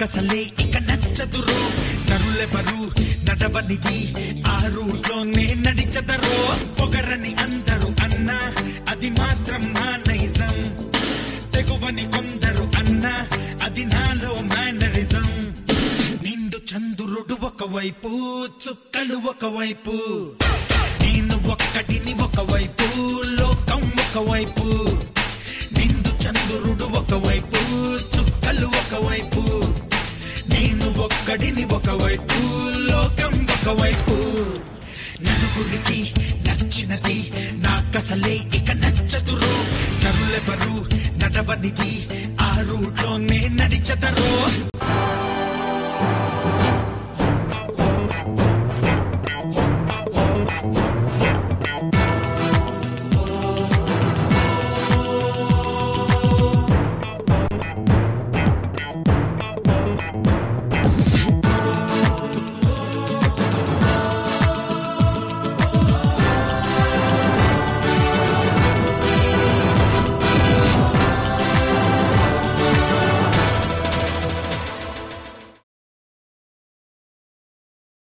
నాకసలే ఇక నచ్చదురో నరులెవరు నడవనిది ఆ రూట్లోనే నడిచదరో పొగరని అందరు అన్నా అది మాత్రం నా నైజం తెగువని కొందరు అన్నా అది నాలో మేనరిజం నిండు చంద్రుడు ఒకవైపు చుక్కలు ఒకవైపు నేను ఒక్కటిని ఒకవైపు లోకం ఒకవైపు నిండు చంద్రుడు ఒకవైపు చుక్కలు ఒకవైపు నేను ఒక్కడిని ఒకవైపు లోకం ఒకవైపు నలుగురికి నచ్చినది నాకసలే ఇక నచ్చదురో నరులెవరు నడవనిది ఆ రూట్లోనే నడిచదరో